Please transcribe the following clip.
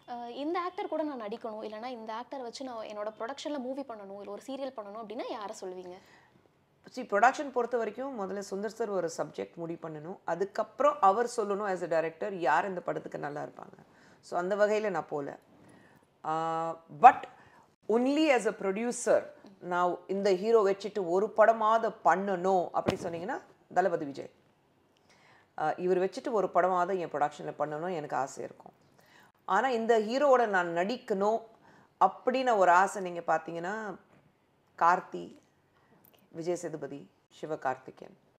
அஹ் இந்த ஆக்டர் கூட நான் நடிக்கணும் இல்லைனா இந்த ஆக்டர் வச்சு நான் என்னோட ப்ரொடக்ஷனில் மூவி பண்ணணும் இல்லை ஒரு சீரியல் பண்ணணும் அப்படின்னா யாரை சொல்லுவீங்க சி ப்ரொடக்ஷன் பொறுத்த வரைக்கும் முதல்ல சுந்தர் சார் ஒரு சப்ஜெக்ட் முடிவு பண்ணணும் அதுக்கப்புறம் அவர் சொல்லணும் ஆஸ் அ டைரக்டர் யார் இந்த படத்துக்கு நல்லா இருப்பாங்க ஸோ அந்த வகையில் நான் போகல but only as a producer நான் இந்த ஹீரோ வச்சுட்டு ஒரு படமாவது பண்ணணும் அப்படி சொன்னீங்கன்னா தளபதி விஜய் ஆஹ் இவர் வச்சுட்டு ஒரு படமாவது என் ப்ரொடக்ஷனில் பண்ணணும் எனக்கு ஆசை இருக்கும் ஆனால் இந்த ஹீரோவோட நான் நடிக்கணும் அப்படின்னு ஒரு ஆசை நீங்கள் பார்த்தீங்கன்னா கார்த்தி விஜய் சேதுபதி சிவகார்த்திகேயன்